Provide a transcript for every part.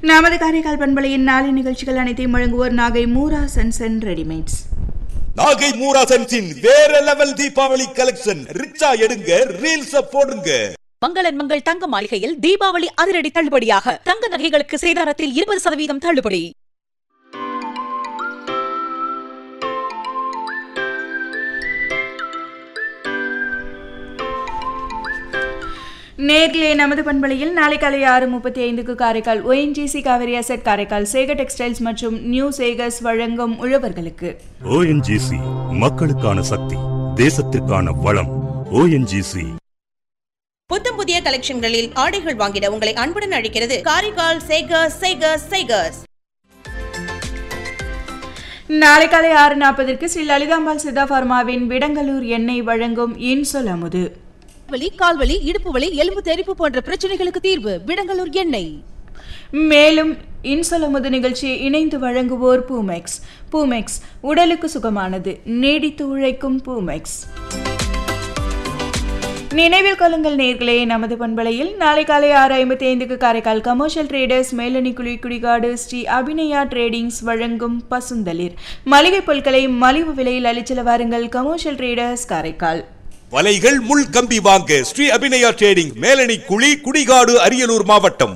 நமது காரைக்கால் பண்பலையின் நாளை நிகழ்ச்சிகள் அனைத்தையும் வழங்குவோர் நாகை மூரா சன்சன் ரெடிமேட்ஸ் நாகை மூராசன்ஸின் வேற லெவல் தீபாவளி கலெக்ஷன் ரிச்சா எடுங்க ரீல்ஸ் போடுங்க மங்களன் மங்கள் தங்க மாளிகையில் தீபாவளி அதிரடி தள்ளுபடியாக தங்க நகைகளுக்கு சேதாரத்தில் இருபது சதவீதம் தள்ளுபடி நேர்களே நமது பண்பலையில் நாளை காலை ஆறு முப்பத்தி ஐந்துக்கு Karaikal ONGC Cauvery asset Karaikal Sekar textiles மற்றும் நியூ சேகர்ஸ் வழங்கும் உழவர்களுக்கு ஓஎன்ஜிசி மக்களுக்கான சக்தி தேசத்திற்கான வளம் ஓஎன்ஜிசி புத்தம் புதிய கலெக்ஷன்களில் ஆடைகள் வாங்கிட உங்களை அன்புடன் அழைக்கிறது காரைக்கால் சேகர்ஸ் சேகர்ஸ் சேகர்ஸ் நாளை காலை ஆறு நாற்பதற்கு ஸ்ரீ லலிதாம்பாள் சித்தா ஃபார்மாவின் விடங்கலூர் எண்ணெய் வழங்கும் இன்சொல் அமுது வலி கால்வலி இடுப்பு வலி எலும்பு தெறிப்பு போன்ற பிரச்சனைகளுக்கு தீர்வு விடங்கலூர் எண்ணெய் மேலும் இன்சொல் அமுது நிகழ்ச்சியை இணைந்து வழங்குவோர் பூமெக்ஸ் பூமெக்ஸ் உடலுக்கு சுகமானது நீடித்து உழைக்கும் பூமெக்ஸ் நினைவில் கொள்ளுங்கள் நேர்களே நமது பண்பலையில் நாளை காலை ஆறு ஐம்பத்தி ஐந்துக்கு காரைக்கால் கமர்ஷியல் ட்ரேடர்ஸ் மேலணி குழி குடிகாடு ஸ்ரீ அபிநயா ட்ரேடிங்ஸ் வழங்கும் பசுந்தளிர் மளிகை பொருட்களை மலிவு விலையில் அளிச்சல வாருங்கள் கமர்ஷியல் ட்ரேடர்ஸ் காரைக்கால் வலைகள் முள் கம்பி வாங்க ஸ்ரீ அபிநயா ட்ரேடிங் மேலணி குழி குடிகாடு அரியலூர் மாவட்டம்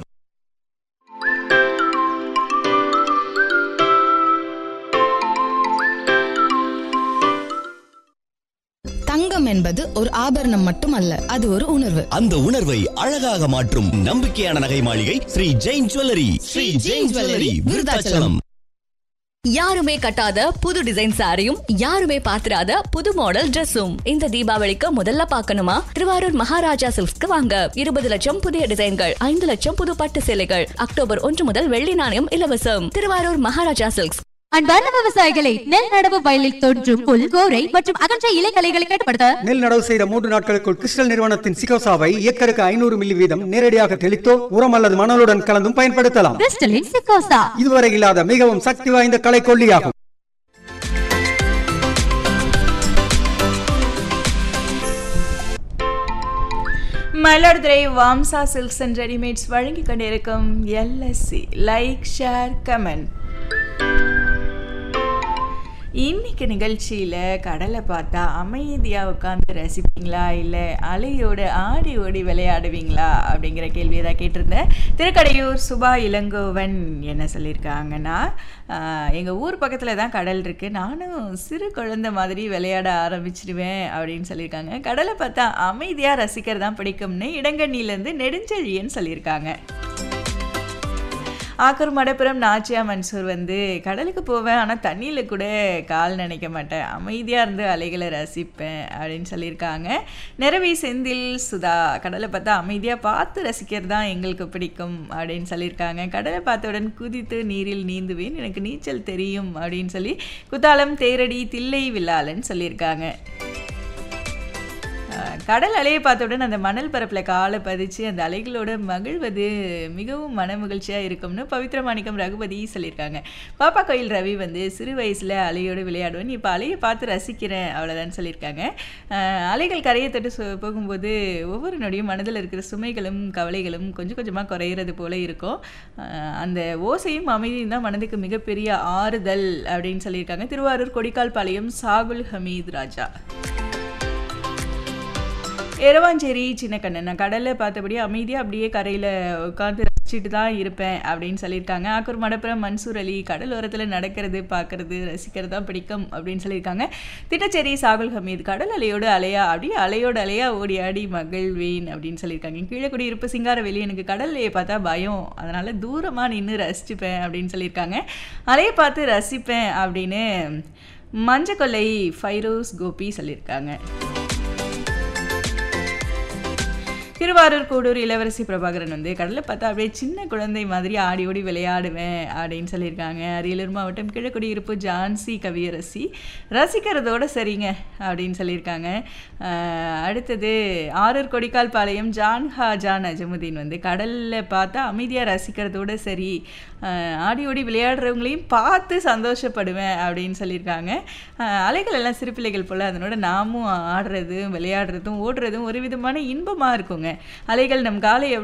தங்கம் என்பது ஒரு ஆபரணம் மட்டுமல்ல அது ஒரு உணர்வு அந்த உணர்வை அழகாக மாற்றும் நம்பிக்கையான நகை மாளிகை ஸ்ரீ ஜெயின் ஜுவல்லரி ஸ்ரீ ஜெயின் ஜுவல்லரி விருதாச்சலம் யாருமே கட்டாத புது டிசைன் சாரியும் யாருமே பாத்திராத புது மாடல் Dressum இந்த தீபாவளிக்கு முதல்ல பார்க்கணுமா திருவாரூர் மகாராஜா சில்க்ஸ்க்கு வாங்க இருபது லட்சம் புதிய டிசைன்கள் ஐந்து லட்சம் புது பட்டு சேலைகள் அக்டோபர் ஒன்று முதல் வெள்ளி நாணயம் இலவசம் திருவாரூர் மகாராஜா சில்க்ஸ் அன்பார்ந்த விவசாயிகளை நெல் நடவு வயலில் தோன்றும் புல் கோரை மற்றும் அகன்ற இலைக்கலைகளை கட்டுப்படுத்த நெல் நடவு செய்த மூன்று நாட்களுக்குள் கிறிஸ்டல் நிறுவனத்தின் சிகோசாவை ஏக்கருக்கு ஐநூறு மில்லி வீதம் நேரடியாக தெளித்தோ உரம் அல்லது மணலுடன் கலந்தும் பயன்படுத்தலாம் கிறிஸ்டலின் சிக்கோசா இதுவரை இல்லாத மிகவும் சக்தி வாய்ந்த கலை கொல்லியாகும் Mayiladuthurai Vamsa silks and readymades வழங்கி கொண்டிருக்கும் எல்எஸ்சி லைக் ஷேர் கமெண்ட் இன்னைக்கு நிகழ்ச்சியில் கடலை பார்த்தா அமைதியாக உட்காந்து ரசிப்பீங்களா இல்லை அலையோடு ஆடி ஓடி விளையாடுவீங்களா அப்படிங்கிற கேள்வியை தான் கேட்டிருந்தேன் திருக்கடையூர் சுபா இளங்கோவன் என்ன சொல்லியிருக்காங்கன்னா எங்கள் ஊர் பக்கத்தில் தான் கடல் இருக்குது நானும் சிறு குழந்தை மாதிரி விளையாட ஆரம்பிச்சிடுவேன் அப்படின்னு சொல்லியிருக்காங்க கடலை பார்த்தா அமைதியாக ரசிக்கிறது தான் பிடிக்கும்னு இடங்கண்ணிலேருந்து நெடுஞ்செழியன்னு சொல்லியிருக்காங்க ஆக்கூர் மடப்புறம் நாச்சியா மன்சூர் வந்து கடலுக்கு போவேன் ஆனால் தண்ணியில் கூட கால் நினைக்க மாட்டேன் அமைதியாக இருந்து அலைகளை ரசிப்பேன் அப்படின்னு சொல்லியிருக்காங்க நிறவி செந்தில் சுதா கடலை பார்த்தா அமைதியாக பார்த்து ரசிக்கிறது தான் எங்களுக்கு பிடிக்கும் அப்படின்னு சொல்லியிருக்காங்க கடலை பார்த்தவுடன் குதித்து நீரில் நீந்துவேன் எனக்கு நீச்சல் தெரியும் அப்படின்னு சொல்லி குத்தாலம் தேரடி தில்லை வில்லாலன்னு சொல்லியிருக்காங்க கடல் அலையை பார்த்தவுடன் அந்த மணல் பரப்பில் காலை பதிச்சு அந்த அலைகளோட மகிழ்வது மிகவும் மன மகிழ்ச்சியாக இருக்கும்னு பவித்ர மாணிக்கம் ரகுபதி சொல்லியிருக்காங்க பாப்பா கோயில் ரவி வந்து சிறு வயசில் அலையோடு விளையாடுவேன் இப்போ அலையை பார்த்து ரசிக்கிறேன் அவ்வளோதான் சொல்லியிருக்காங்க அலைகள் கரையை தொட்டு சு போகும்போது ஒவ்வொரு நொடியும் மனதில் இருக்கிற சுமைகளும் கவலைகளும் கொஞ்சம் கொஞ்சமாக குறையிறது போல இருக்கும் அந்த ஓசையும் அமைதியும் தான் மனதுக்கு மிகப்பெரிய ஆறுதல் அப்படின்னு சொல்லியிருக்காங்க திருவாரூர் கொடிக்கால் பாளையம் சாகுல் ஹமீத் ராஜா எரவாஞ்சேரி சின்ன கண்ணன் நான் கடலில் பார்த்தபடி அமைதியாக அப்படியே கரையில் உட்காந்து ரசிச்சுட்டு தான் இருப்பேன் அப்படின்னு சொல்லியிருக்காங்க ஆக்கூர் மடப்புறம் மன்சூர் அலி கடல் ஓரத்தில் நடக்கிறது பார்க்கறது ரசிக்கிறது தான் பிடிக்கும் அப்படின்னு சொல்லியிருக்காங்க திட்டச்சேரி சாகுல் ஹமீத் கடல் அலையோடு அலையா அப்படியே அலையோடு அலையா ஓடி ஆடி மகிழ்வேன் அப்படின்னு சொல்லியிருக்காங்க கீழே குடியிருப்பு சிங்காரவெளி எனக்கு கடல்லையே பார்த்தா பயம் அதனால் தூரமாக நின்று ரசிச்சுப்பேன் அப்படின்னு சொல்லியிருக்காங்க அலையை பார்த்து ரசிப்பேன் அப்படின்னு மஞ்சக்கொல்லை ஃபைரோஸ் கோபி சொல்லியிருக்காங்க திருவாரூர் கூடூர் இளவரசி பிரபாகரன் வந்து கடலை பார்த்தா அப்படியே சின்ன குழந்தை மாதிரி ஆடி ஓடி விளையாடுவேன் அப்படின்னு சொல்லியிருக்காங்க அரியலூர் மாவட்டம் கிழக்குடியிருப்பு ஜான்சி கவியரசி ரசிக்கிறதோட சரிங்க அப்படின்னு சொல்லியிருக்காங்க அடுத்தது ஆரூர் கொடிக்கால் பாளையம் ஜான் ஹா ஜான் அஜமுதீன் வந்து கடலில் பார்த்தா அமைதியாக ரசிக்கிறதோட சரி ஆடி ஓடி விளையாடுறவங்களையும் பார்த்து சந்தோஷப்படுவேன் அப்படின்னு சொல்லியிருக்காங்க அலைகள் எல்லாம் சிறு பிள்ளைகள் போல் அதனோட நாமும் ஆடுறதும் விளையாடுறதும் ஓடுறதும் ஒரு விதமான இன்பமாக இருக்குங்க அலைகள் நம் காலை